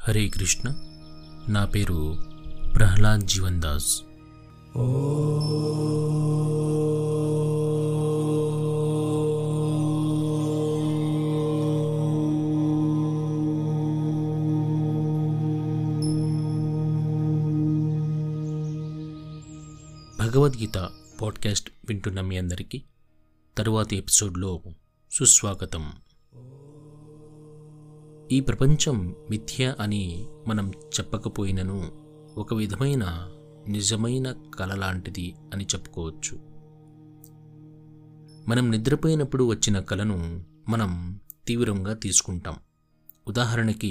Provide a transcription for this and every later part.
హరే కృష్ణ నా పేరు ప్రహ్లాద్ జీవన్ దాస్ భగవద్గీత పాడ్కాస్ట్ వింటున్న మీ అందరికీ తరువాతి ఎపిసోడ్లో సుస్వాగతం ఈ ప్రపంచం మిథ్య అని మనం చెప్పకపోయినను ఒక విధమైన నిజమైన కళ లాంటిది అని చెప్పుకోవచ్చు మనం నిద్రపోయినప్పుడు వచ్చిన కళను మనం తీవ్రంగా తీసుకుంటాం ఉదాహరణకి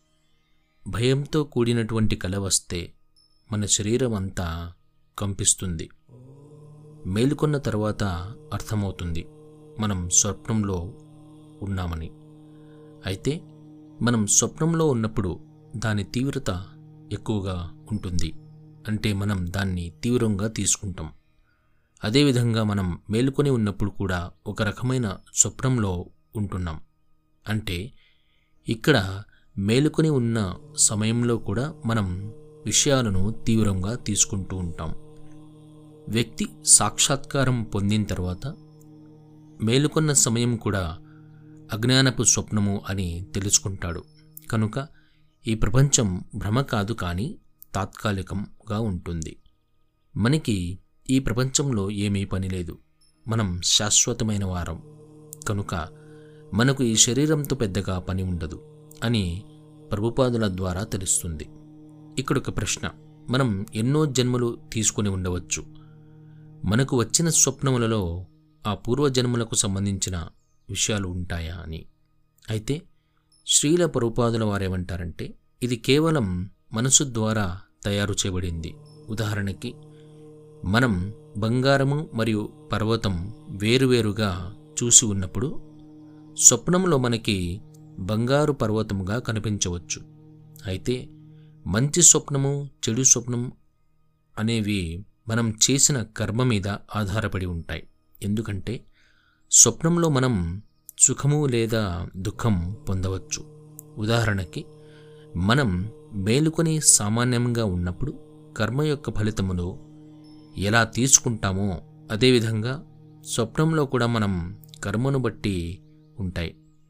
భయంతో కూడినటువంటి కళ వస్తే మన శరీరం అంతా కంపిస్తుంది మేలుకొన్న తర్వాత అర్థమవుతుంది మనం స్వప్నంలో ఉన్నామని అయితే మనం స్వప్నంలో ఉన్నప్పుడు దాని తీవ్రత ఎక్కువగా ఉంటుంది అంటే మనం దాన్ని తీవ్రంగా తీసుకుంటాం అదేవిధంగా మనం మేలుకొని ఉన్నప్పుడు కూడా ఒక రకమైన స్వప్నంలో ఉంటున్నాం అంటే ఇక్కడ మేలుకొని ఉన్న సమయంలో కూడా మనం విషయాలను తీవ్రంగా తీసుకుంటూ ఉంటాం వ్యక్తి సాక్షాత్కారం పొందిన తర్వాత మేలుకొన్న సమయం కూడా అజ్ఞానపు స్వప్నము అని తెలుసుకుంటాడు కనుక ఈ ప్రపంచం భ్రమ కాదు కానీ తాత్కాలికంగా ఉంటుంది మనకి ఈ ప్రపంచంలో ఏమీ పని లేదు మనం శాశ్వతమైన వారం కనుక మనకు ఈ శరీరంతో పెద్దగా పని ఉండదు అని ప్రభుపాదుల ద్వారా తెలుస్తుంది ఇక్కడ ఒక ప్రశ్న మనం ఎన్నో జన్మలు తీసుకొని ఉండవచ్చు మనకు వచ్చిన స్వప్నములలో ఆ పూర్వజన్మలకు సంబంధించిన విషయాలు ఉంటాయా అని అయితే శ్రీల పరుపాదుల వారేమంటారంటే ఇది కేవలం మనసు ద్వారా తయారు చేయబడింది ఉదాహరణకి మనం బంగారము మరియు పర్వతం వేరువేరుగా చూసి ఉన్నప్పుడు స్వప్నంలో మనకి బంగారు పర్వతముగా కనిపించవచ్చు అయితే మంచి స్వప్నము చెడు స్వప్నం అనేవి మనం చేసిన కర్మ మీద ఆధారపడి ఉంటాయి ఎందుకంటే స్వప్నంలో మనం సుఖము లేదా దుఃఖం పొందవచ్చు ఉదాహరణకి మనం మేలుకొని సామాన్యంగా ఉన్నప్పుడు కర్మ యొక్క ఫలితమును ఎలా తీసుకుంటామో అదేవిధంగా స్వప్నంలో కూడా మనం కర్మను బట్టి ఉంటాయి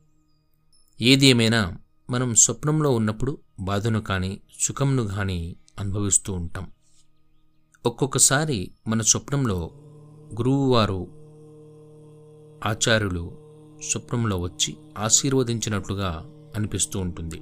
ఏది ఏమైనా మనం స్వప్నంలో ఉన్నప్పుడు బాధను కానీ సుఖంను కానీ అనుభవిస్తూ ఉంటాం ఒక్కొక్కసారి మన స్వప్నంలో గురువువారు ఆచార్యులు స్వప్నంలో వచ్చి ఆశీర్వదించినట్లుగా అనిపిస్తూ ఉంటుంది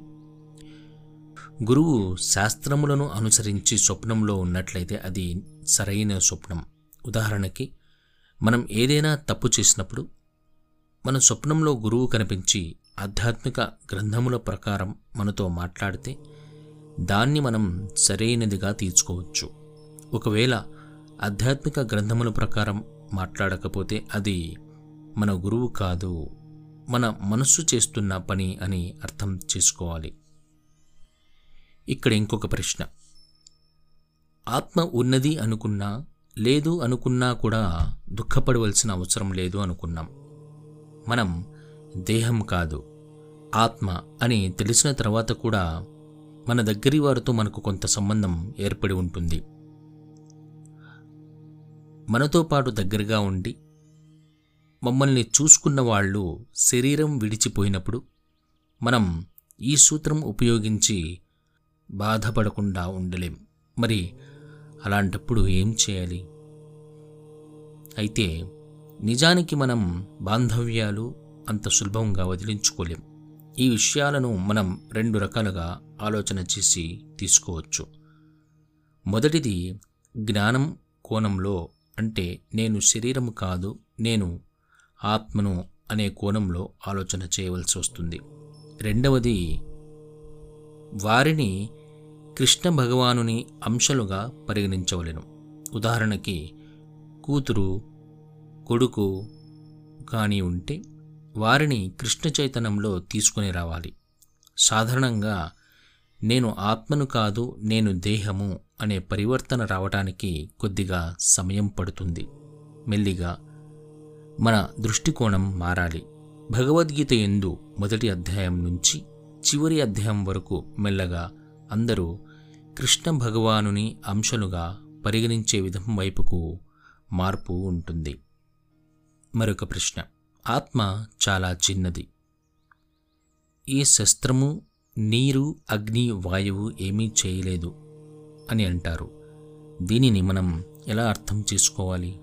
గురువు శాస్త్రములను అనుసరించి స్వప్నంలో ఉన్నట్లయితే అది సరైన స్వప్నం ఉదాహరణకి మనం ఏదైనా తప్పు చేసినప్పుడు మన స్వప్నంలో గురువు కనిపించి ఆధ్యాత్మిక గ్రంథముల ప్రకారం మనతో మాట్లాడితే దాన్ని మనం సరైనదిగా తీర్చుకోవచ్చు ఒకవేళ ఆధ్యాత్మిక గ్రంథముల ప్రకారం మాట్లాడకపోతే అది మన గురువు కాదు మన మనస్సు చేస్తున్న పని అని అర్థం చేసుకోవాలి ఇక్కడ ఇంకొక ప్రశ్న ఆత్మ ఉన్నది అనుకున్నా లేదు అనుకున్నా కూడా దుఃఖపడవలసిన అవసరం లేదు అనుకున్నాం మనం దేహం కాదు ఆత్మ అని తెలిసిన తర్వాత కూడా మన దగ్గరి వారితో మనకు కొంత సంబంధం ఏర్పడి ఉంటుంది మనతో పాటు దగ్గరగా ఉండి మమ్మల్ని చూసుకున్న వాళ్ళు శరీరం విడిచిపోయినప్పుడు మనం ఈ సూత్రం ఉపయోగించి బాధపడకుండా ఉండలేం మరి అలాంటప్పుడు ఏం చేయాలి అయితే నిజానికి మనం బాంధవ్యాలు అంత సులభంగా వదిలించుకోలేం ఈ విషయాలను మనం రెండు రకాలుగా ఆలోచన చేసి తీసుకోవచ్చు మొదటిది జ్ఞానం కోణంలో అంటే నేను శరీరం కాదు నేను ఆత్మను అనే కోణంలో ఆలోచన చేయవలసి వస్తుంది రెండవది వారిని కృష్ణ భగవానుని అంశాలుగా పరిగణించవలెను ఉదాహరణకి కూతురు కొడుకు కానీ ఉంటే వారిని కృష్ణ చైతన్యంలో తీసుకుని రావాలి సాధారణంగా నేను ఆత్మను కాదు నేను దేహము అనే పరివర్తన రావటానికి కొద్దిగా సమయం పడుతుంది మెల్లిగా మన దృష్టికోణం మారాలి భగవద్గీత ఎందు మొదటి అధ్యాయం నుంచి చివరి అధ్యాయం వరకు మెల్లగా అందరూ కృష్ణ భగవానుని అంశలుగా పరిగణించే విధం వైపుకు మార్పు ఉంటుంది మరొక ప్రశ్న ఆత్మ చాలా చిన్నది ఈ శస్త్రము నీరు అగ్ని వాయువు ఏమీ చేయలేదు అని అంటారు దీనిని మనం ఎలా అర్థం చేసుకోవాలి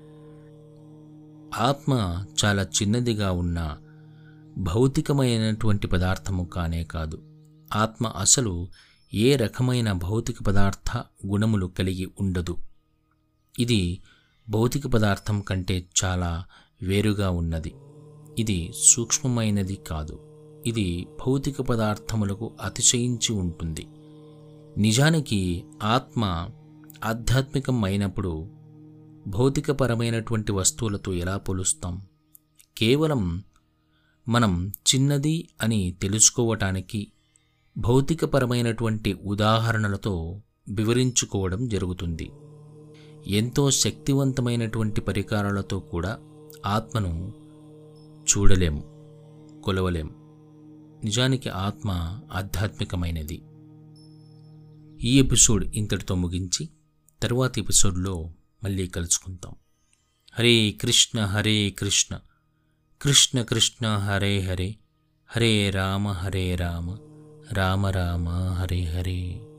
ఆత్మ చాలా చిన్నదిగా ఉన్న భౌతికమైనటువంటి పదార్థము కానే కాదు ఆత్మ అసలు ఏ రకమైన భౌతిక పదార్థ గుణములు కలిగి ఉండదు ఇది భౌతిక పదార్థం కంటే చాలా వేరుగా ఉన్నది ఇది సూక్ష్మమైనది కాదు ఇది భౌతిక పదార్థములకు అతిశయించి ఉంటుంది నిజానికి ఆత్మ ఆధ్యాత్మికం అయినప్పుడు భౌతికపరమైనటువంటి వస్తువులతో ఎలా పోలుస్తాం కేవలం మనం చిన్నది అని తెలుసుకోవటానికి భౌతికపరమైనటువంటి ఉదాహరణలతో వివరించుకోవడం జరుగుతుంది ఎంతో శక్తివంతమైనటువంటి పరికరాలతో కూడా ఆత్మను చూడలేం కొలవలేం నిజానికి ఆత్మ ఆధ్యాత్మికమైనది ఈ ఎపిసోడ్ ఇంతటితో ముగించి తరువాతి ఎపిసోడ్లో మళ్ళీ కలుసుకుంటాం హరే కృష్ణ హరే కృష్ణ కృష్ణ కృష్ణ హరే హరే హరే రామ హరే రామ రామ రామ హరే హరే